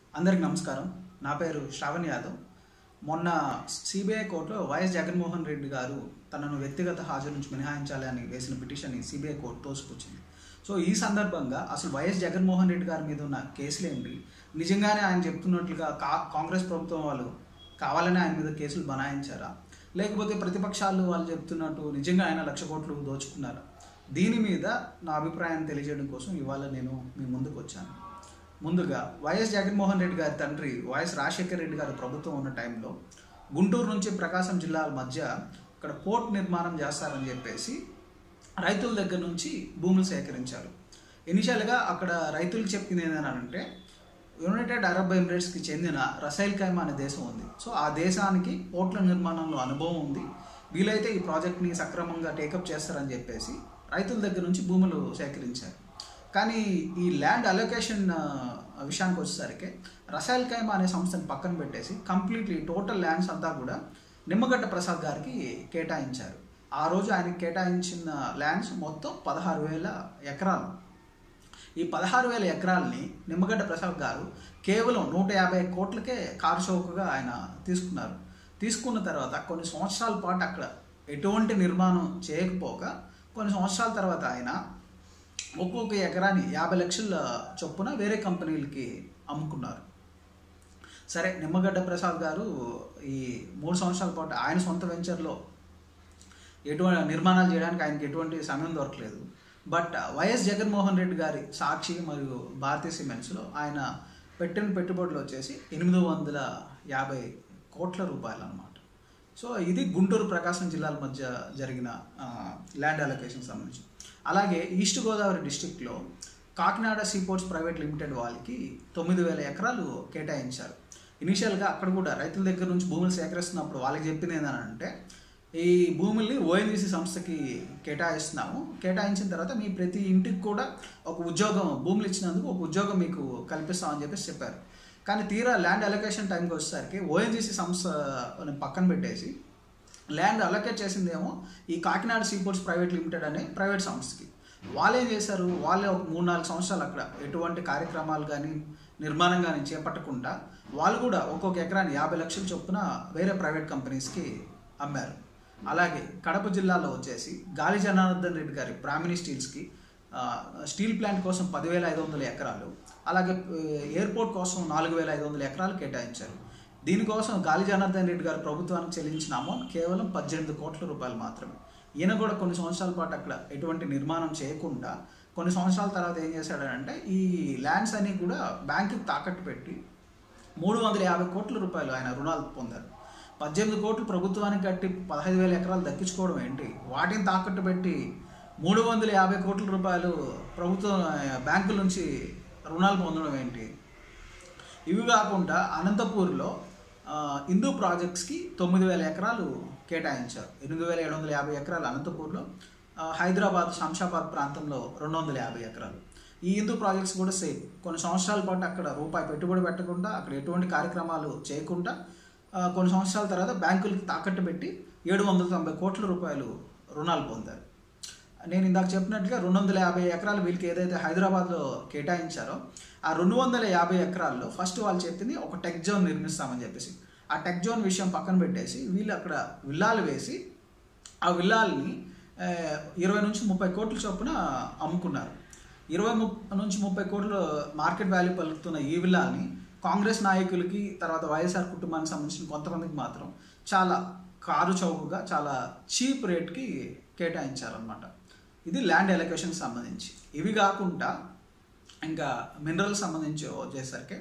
అందరికి నమస్కారం నా పేరు శ్రావణ్ యాదవ్ మొన్న సిబిఐ కోర్టులో వైఎస్ జగన్మోహన్ రెడ్డి గారు తనను వ్యక్తిగత హాజరు నుంచి మినహాయించాలి అని వేసిన పిటిషన్ని సిబిఐ కోర్టు తోసిపుచ్చింది సో ఈ సందర్భంగా అసలు వైఎస్ జగన్మోహన్ రెడ్డి గారి మీద ఉన్న కేసులు ఏంటి నిజంగానే ఆయన చెప్తున్నట్లుగా కా కాంగ్రెస్ ప్రభుత్వం వాళ్ళు కావాలని ఆయన మీద కేసులు బనాయించారా లేకపోతే ప్రతిపక్షాలు వాళ్ళు చెప్తున్నట్టు నిజంగా ఆయన లక్ష కోట్లు దోచుకున్నారా దీని మీద నా అభిప్రాయాన్ని తెలియజేయడం కోసం ఇవాళ నేను మీ ముందుకు వచ్చాను ముందుగా వైఎస్ జగన్మోహన్ రెడ్డి గారి తండ్రి వైఎస్ రాజశేఖర రెడ్డి గారి ప్రభుత్వం ఉన్న టైంలో గుంటూరు నుంచి ప్రకాశం జిల్లాల మధ్య ఇక్కడ పోర్ట్ నిర్మాణం చేస్తారని చెప్పేసి రైతుల దగ్గర నుంచి భూములు సేకరించారు ఇనిషియల్గా అక్కడ రైతులకు చెప్పింది ఏంటంటే యునైటెడ్ అరబ్ ఎమిరేట్స్కి చెందిన రసైల్ ఖైమా అనే దేశం ఉంది సో ఆ దేశానికి పోర్ట్ల నిర్మాణంలో అనుభవం ఉంది వీలైతే ఈ ప్రాజెక్ట్ని సక్రమంగా టేకప్ చేస్తారని చెప్పేసి రైతుల దగ్గర నుంచి భూములు సేకరించారు కానీ ఈ ల్యాండ్ అలొకేషన్ విషయానికి వచ్చేసరికి రసాయల్ ఖైమా అనే సంస్థని పక్కన పెట్టేసి కంప్లీట్లీ టోటల్ ల్యాండ్స్ అంతా కూడా నిమ్మగడ్డ ప్రసాద్ గారికి కేటాయించారు ఆ రోజు ఆయనకి కేటాయించిన ల్యాండ్స్ మొత్తం పదహారు వేల ఎకరాలు ఈ పదహారు వేల ఎకరాలని నిమ్మగడ్డ ప్రసాద్ గారు కేవలం నూట యాభై కోట్లకే కారు చౌకగా ఆయన తీసుకున్నారు తీసుకున్న తర్వాత కొన్ని సంవత్సరాల పాటు అక్కడ ఎటువంటి నిర్మాణం చేయకపోగా కొన్ని సంవత్సరాల తర్వాత ఆయన ఒక్కొక్క ఎకరాని యాభై లక్షల చొప్పున వేరే కంపెనీలకి అమ్ముకున్నారు సరే నిమ్మగడ్డ ప్రసాద్ గారు ఈ మూడు సంవత్సరాల పాటు ఆయన సొంత వెంచర్లో ఎటువంటి నిర్మాణాలు చేయడానికి ఆయనకి ఎటువంటి సమయం దొరకలేదు బట్ వైఎస్ జగన్మోహన్ రెడ్డి గారి సాక్షి మరియు భారతీయ సిమెంట్స్లో ఆయన పెట్టిన పెట్టుబడులు వచ్చేసి ఎనిమిది వందల యాభై కోట్ల రూపాయలు అనమాట సో ఇది గుంటూరు ప్రకాశం జిల్లాల మధ్య జరిగిన ల్యాండ్ అలొకేషన్ సంబంధించి అలాగే ఈస్ట్ గోదావరి డిస్టిక్లో కాకినాడ సీపోర్ట్స్ ప్రైవేట్ లిమిటెడ్ వాళ్ళకి తొమ్మిది వేల ఎకరాలు కేటాయించారు ఇనీషియల్గా అక్కడ కూడా రైతుల దగ్గర నుంచి భూములు సేకరిస్తున్నప్పుడు వాళ్ళకి చెప్పింది ఏంటంటే ఈ భూముల్ని ఓఎన్జీసీ సంస్థకి కేటాయిస్తున్నాము కేటాయించిన తర్వాత మీ ప్రతి ఇంటికి కూడా ఒక ఉద్యోగం భూములు ఇచ్చినందుకు ఒక ఉద్యోగం మీకు కల్పిస్తామని చెప్పేసి చెప్పారు కానీ తీరా ల్యాండ్ అలొకేషన్ టైంకి వచ్చేసరికి ఓఎన్జీసీ సంస్థ పక్కన పెట్టేసి ల్యాండ్ అలొకేట్ చేసిందేమో ఈ కాకినాడ సీపోర్ట్స్ ప్రైవేట్ లిమిటెడ్ అనే ప్రైవేట్ సంస్థకి వాళ్ళు ఏం చేశారు వాళ్ళే ఒక మూడు నాలుగు సంవత్సరాలు అక్కడ ఎటువంటి కార్యక్రమాలు కానీ నిర్మాణం కానీ చేపట్టకుండా వాళ్ళు కూడా ఒక్కొక్క ఎకరాన్ని యాభై లక్షల చొప్పున వేరే ప్రైవేట్ కంపెనీస్కి అమ్మారు అలాగే కడప జిల్లాలో వచ్చేసి గాలి జనార్దన్ రెడ్డి గారి బ్రాహ్మిణి స్టీల్స్కి స్టీల్ ప్లాంట్ కోసం పదివేల ఐదు వందల ఎకరాలు అలాగే ఎయిర్పోర్ట్ కోసం నాలుగు వేల ఐదు వందల ఎకరాలు కేటాయించారు దీనికోసం గాలి జనార్దన్ రెడ్డి గారు ప్రభుత్వానికి చెల్లించిన అమౌంట్ కేవలం పద్దెనిమిది కోట్ల రూపాయలు మాత్రమే ఈయన కూడా కొన్ని సంవత్సరాల పాటు అక్కడ ఎటువంటి నిర్మాణం చేయకుండా కొన్ని సంవత్సరాల తర్వాత ఏం చేశాడంటే ఈ ల్యాండ్స్ అన్నీ కూడా బ్యాంకుకి తాకట్టు పెట్టి మూడు వందల యాభై కోట్ల రూపాయలు ఆయన రుణాలు పొందారు పద్దెనిమిది కోట్లు ప్రభుత్వానికి కట్టి పదహైదు వేల ఎకరాలు దక్కించుకోవడం ఏంటి వాటిని తాకట్టు పెట్టి మూడు వందల యాభై కోట్ల రూపాయలు ప్రభుత్వం బ్యాంకుల నుంచి రుణాలు పొందడం ఏంటి ఇవి కాకుండా అనంతపూర్లో హిందూ ప్రాజెక్ట్స్కి తొమ్మిది వేల ఎకరాలు కేటాయించారు ఎనిమిది వేల ఏడు వందల యాభై ఎకరాలు అనంతపూర్లో హైదరాబాద్ శంషాబాద్ ప్రాంతంలో రెండు వందల యాభై ఎకరాలు ఈ హిందూ ప్రాజెక్ట్స్ కూడా సేమ్ కొన్ని సంవత్సరాల పాటు అక్కడ రూపాయి పెట్టుబడి పెట్టకుండా అక్కడ ఎటువంటి కార్యక్రమాలు చేయకుండా కొన్ని సంవత్సరాల తర్వాత బ్యాంకులకి తాకట్టు పెట్టి ఏడు వందల తొంభై కోట్ల రూపాయలు రుణాలు పొందారు నేను ఇందాక చెప్పినట్టుగా రెండు వందల యాభై ఎకరాలు వీళ్ళకి ఏదైతే హైదరాబాద్లో కేటాయించారో ఆ రెండు వందల యాభై ఎకరాల్లో ఫస్ట్ వాళ్ళు చెప్పింది ఒక టెక్ జోన్ నిర్మిస్తామని చెప్పేసి ఆ టెక్ జోన్ విషయం పక్కన పెట్టేసి వీళ్ళు అక్కడ విల్లాలు వేసి ఆ విల్లాలని ఇరవై నుంచి ముప్పై కోట్ల చొప్పున అమ్ముకున్నారు ఇరవై ము నుంచి ముప్పై కోట్ల మార్కెట్ వాల్యూ పలుకుతున్న ఈ విల్లాల్ని కాంగ్రెస్ నాయకులకి తర్వాత వైఎస్ఆర్ కుటుంబానికి సంబంధించిన కొంతమందికి మాత్రం చాలా కారు చౌకగా చాలా చీప్ రేట్కి కేటాయించారనమాట ఇది ల్యాండ్ ఎలొకేషన్కి సంబంధించి ఇవి కాకుండా ఇంకా మినరల్ సంబంధించి వచ్చేసరికి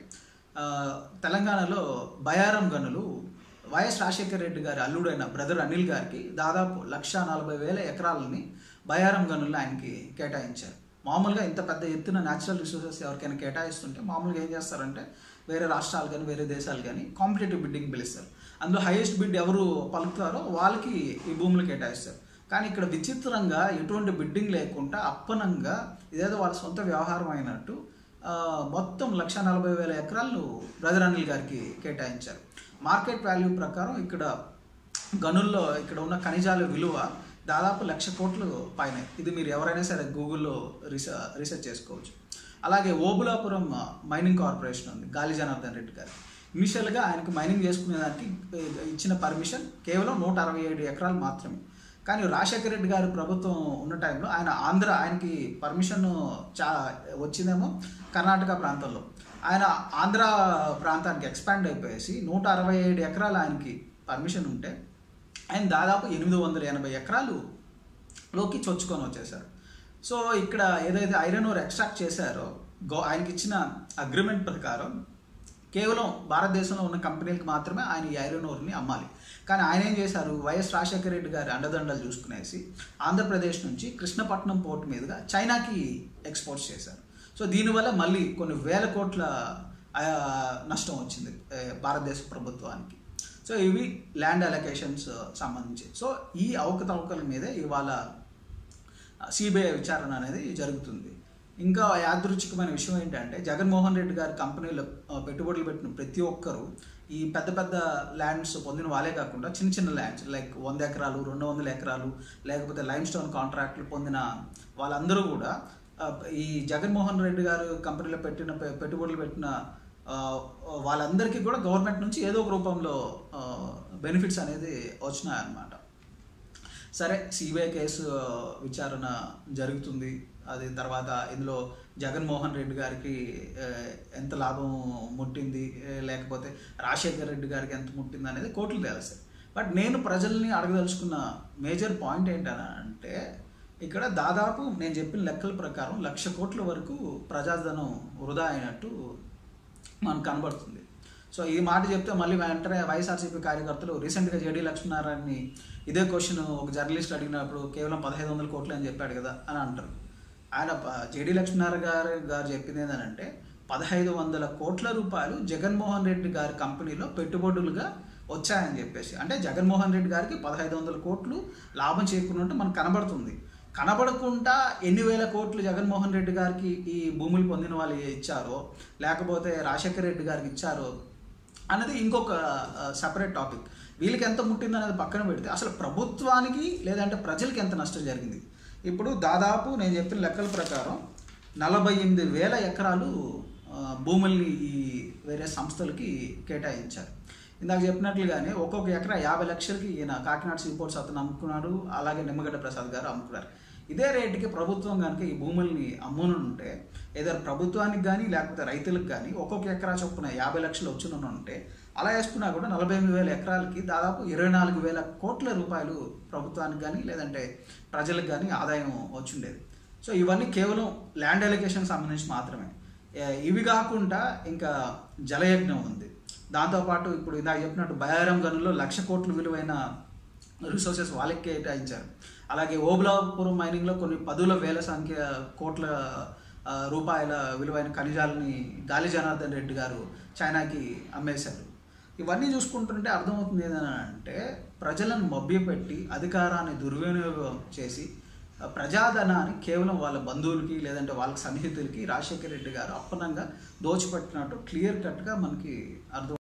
తెలంగాణలో బయారం గనులు వైఎస్ రాజశేఖర రెడ్డి గారి అల్లుడైన బ్రదర్ అనిల్ గారికి దాదాపు లక్ష నలభై వేల ఎకరాలని బయారం గనులు ఆయనకి కేటాయించారు మామూలుగా ఇంత పెద్ద ఎత్తున న్యాచురల్ రిసోర్సెస్ ఎవరికైనా కేటాయిస్తుంటే మామూలుగా ఏం చేస్తారంటే వేరే రాష్ట్రాలు కానీ వేరే దేశాలు కానీ కాంపిటేటివ్ బిడ్డింగ్ పిలుస్తారు అందులో హైయెస్ట్ బిడ్ ఎవరు పలుకుతారో వాళ్ళకి ఈ భూములు కేటాయిస్తారు కానీ ఇక్కడ విచిత్రంగా ఎటువంటి బిడ్డింగ్ లేకుండా అప్పనంగా ఇదేదో వాళ్ళ సొంత వ్యవహారం అయినట్టు మొత్తం లక్ష నలభై వేల ఎకరాలు బ్రదర్ అనిల్ గారికి కేటాయించారు మార్కెట్ వాల్యూ ప్రకారం ఇక్కడ గనుల్లో ఇక్కడ ఉన్న ఖనిజాల విలువ దాదాపు లక్ష కోట్లు పైన ఇది మీరు ఎవరైనా సరే గూగుల్లో రీసెర్చ్ రీసెర్చ్ చేసుకోవచ్చు అలాగే ఓబులాపురం ఆ, మైనింగ్ కార్పొరేషన్ ఉంది గాలి జనార్దన్ రెడ్డి గారు ఇనిషియల్గా ఆయనకు మైనింగ్ చేసుకునేదానికి ఏ, ఇచ్చిన పర్మిషన్ కేవలం నూట అరవై ఏడు ఎకరాలు మాత్రమే కానీ రాజశేఖర రెడ్డి గారి ప్రభుత్వం ఉన్న టైంలో ఆయన ఆంధ్ర ఆయనకి పర్మిషన్ చా వచ్చిందేమో కర్ణాటక ప్రాంతంలో ఆయన ఆంధ్ర ప్రాంతానికి ఎక్స్పాండ్ అయిపోయేసి నూట అరవై ఏడు ఎకరాలు ఆయనకి పర్మిషన్ ఉంటే ఆయన దాదాపు ఎనిమిది వందల ఎనభై ఎకరాలు లోకి చొచ్చుకొని వచ్చేసారు సో ఇక్కడ ఏదైతే ఐరన్ ఓర్ ఎక్స్ట్రాక్ట్ చేశారో గో ఆయనకి ఇచ్చిన అగ్రిమెంట్ ప్రకారం కేవలం భారతదేశంలో ఉన్న కంపెనీలకు మాత్రమే ఆయన ఈ ఐరన్ ఓర్ని అమ్మాలి కానీ ఆయన ఏం చేశారు వైఎస్ రాజశేఖర రెడ్డి గారి అండదండలు చూసుకునేసి ఆంధ్రప్రదేశ్ నుంచి కృష్ణపట్నం పోర్ట్ మీదుగా చైనాకి ఎక్స్పోర్ట్స్ చేశారు సో దీనివల్ల మళ్ళీ కొన్ని వేల కోట్ల ఆ, నష్టం వచ్చింది ఏ, భారతదేశ ప్రభుత్వానికి సో ఇవి ల్యాండ్ అలొకేషన్స్ సంబంధించి సో ఈ అవకతవకల మీదే ఇవాళ సిబిఐ విచారణ అనేది జరుగుతుంది ఇంకా యాదృచ్ఛికమైన విషయం ఏంటంటే జగన్మోహన్ రెడ్డి గారి కంపెనీలో ఆ, పెట్టుబడులు పెట్టిన ప్రతి ఒక్కరూ ఈ పెద్ద పెద్ద ల్యాండ్స్ పొందిన వాళ్ళే కాకుండా చిన్న చిన్న ల్యాండ్స్ లైక్ వంద ఎకరాలు రెండు వందల ఎకరాలు లేకపోతే లైమ్ స్టోన్ కాంట్రాక్ట్లు పొందిన వాళ్ళందరూ కూడా ఆ, ఈ జగన్మోహన్ రెడ్డి గారు కంపెనీలో పెట్టిన పె- పెట్టుబడులు పెట్టిన ఆ, వాళ్ళందరికీ కూడా గవర్నమెంట్ నుంచి ఏదో ఒక రూపంలో బెనిఫిట్స్ అనేది వచ్చినాయన్నమాట సరే సిబిఐ కేసు విచారణ జరుగుతుంది అది తర్వాత ఇందులో జగన్మోహన్ రెడ్డి గారికి ఆ, ఎంత లాభం ముట్టింది ఆ, లేకపోతే రాజశేఖర రెడ్డి గారికి ఎంత ముట్టింది అనేది కోర్టులు తెలుస్తాయి బట్ నేను ప్రజల్ని అడగదలుచుకున్న మేజర్ పాయింట్ ఏంటని అంటే ఇక్కడ దాదాపు నేను చెప్పిన లెక్కల ప్రకారం లక్ష కోట్ల వరకు ప్రజాధనం వృధా అయినట్టు మనకు కనబడుతుంది సో ఈ మాట చెప్తే మళ్ళీ వెంటనే వైఎస్ఆర్సీపీ కార్యకర్తలు రీసెంట్గా జేడీ లక్ష్మీనారాయణని ఇదే క్వశ్చన్ ఒక జర్నలిస్ట్ అడిగినప్పుడు కేవలం పదహైదు వందల కోట్లు అని చెప్పాడు కదా అని అంటారు ఆయన జేడీ లక్ష్మీనారాయణ గారు గారు చెప్పింది ఏంటంటే పదహైదు వందల కోట్ల రూపాయలు జగన్మోహన్ రెడ్డి గారి కంపెనీలో పెట్టుబడులుగా వచ్చాయని చెప్పేసి అంటే జగన్మోహన్ రెడ్డి గారికి పదహైదు వందల కోట్లు లాభం చేకూరినట్టు మనకు కనబడుతుంది కనబడకుండా ఎన్ని వేల కోట్లు జగన్మోహన్ రెడ్డి గారికి ఈ భూములు పొందిన వాళ్ళు ఇచ్చారో లేకపోతే రాజశేఖర రెడ్డి గారికి ఇచ్చారో అనేది ఇంకొక సపరేట్ టాపిక్ వీళ్ళకి ఎంత ముట్టింది అనేది పక్కన పెడితే అసలు ప్రభుత్వానికి లేదంటే ప్రజలకి ఎంత నష్టం జరిగింది ఇప్పుడు దాదాపు నేను చెప్పిన లెక్కల ప్రకారం నలభై ఎనిమిది వేల ఎకరాలు ఆ, భూముల్ని ఈ వేరే సంస్థలకి కేటాయించారు ఇందాక చెప్పినట్లుగానే ఒక్కొక్క ఎకరా యాభై లక్షలకి ఈయన కాకినాడ సీపోర్ట్స్ అతను అమ్ముకున్నాడు అలాగే నిమ్మగడ్డ ప్రసాద్ గారు అమ్ముకున్నారు ఇదే రేటుకి ప్రభుత్వం కనుక ఈ భూముల్ని అమ్మునుంటే ఏదో ప్రభుత్వానికి కానీ లేకపోతే రైతులకు కానీ ఒక్కొక్క ఎకరా చొప్పున యాభై లక్షలు వచ్చిన ఉంటే అలా వేసుకున్నా కూడా నలభై ఎనిమిది వేల ఎకరాలకి దాదాపు ఇరవై నాలుగు వేల కోట్ల రూపాయలు ప్రభుత్వానికి కానీ లేదంటే ప్రజలకు కానీ ఆదాయం వచ్చిండేది సో ఇవన్నీ కేవలం ల్యాండ్ ఎలికేషన్ సంబంధించి మాత్రమే ఏ- ఇవి కాకుండా ఇంకా జలయజ్ఞం ఉంది దాంతోపాటు ఇప్పుడు ఇందాక చెప్పినట్టు బయారం గనుల్లో లక్ష కోట్ల విలువైన రిసోర్సెస్ వాళ్ళకి కేటాయించారు అలాగే ఓబులాపురం మైనింగ్లో కొన్ని పదుల వేల సంఖ్య కోట్ల ఆ, రూపాయల విలువైన ఖనిజాలని గాలి జనార్దన్ రెడ్డి గారు చైనాకి అమ్మేశారు ఇవన్నీ చూసుకుంటుంటే అర్థమవుతుంది ఏంటని అంటే ప్రజలను మభ్యపెట్టి అధికారాన్ని దుర్వినియోగం చేసి ఆ, ప్రజాధనాన్ని కేవలం వాళ్ళ బంధువులకి లేదంటే వాళ్ళ సన్నిహితులకి రాజశేఖర రెడ్డి గారు అప్పనంగా దోచిపెట్టినట్టు క్లియర్ కట్గా మనకి అర్థం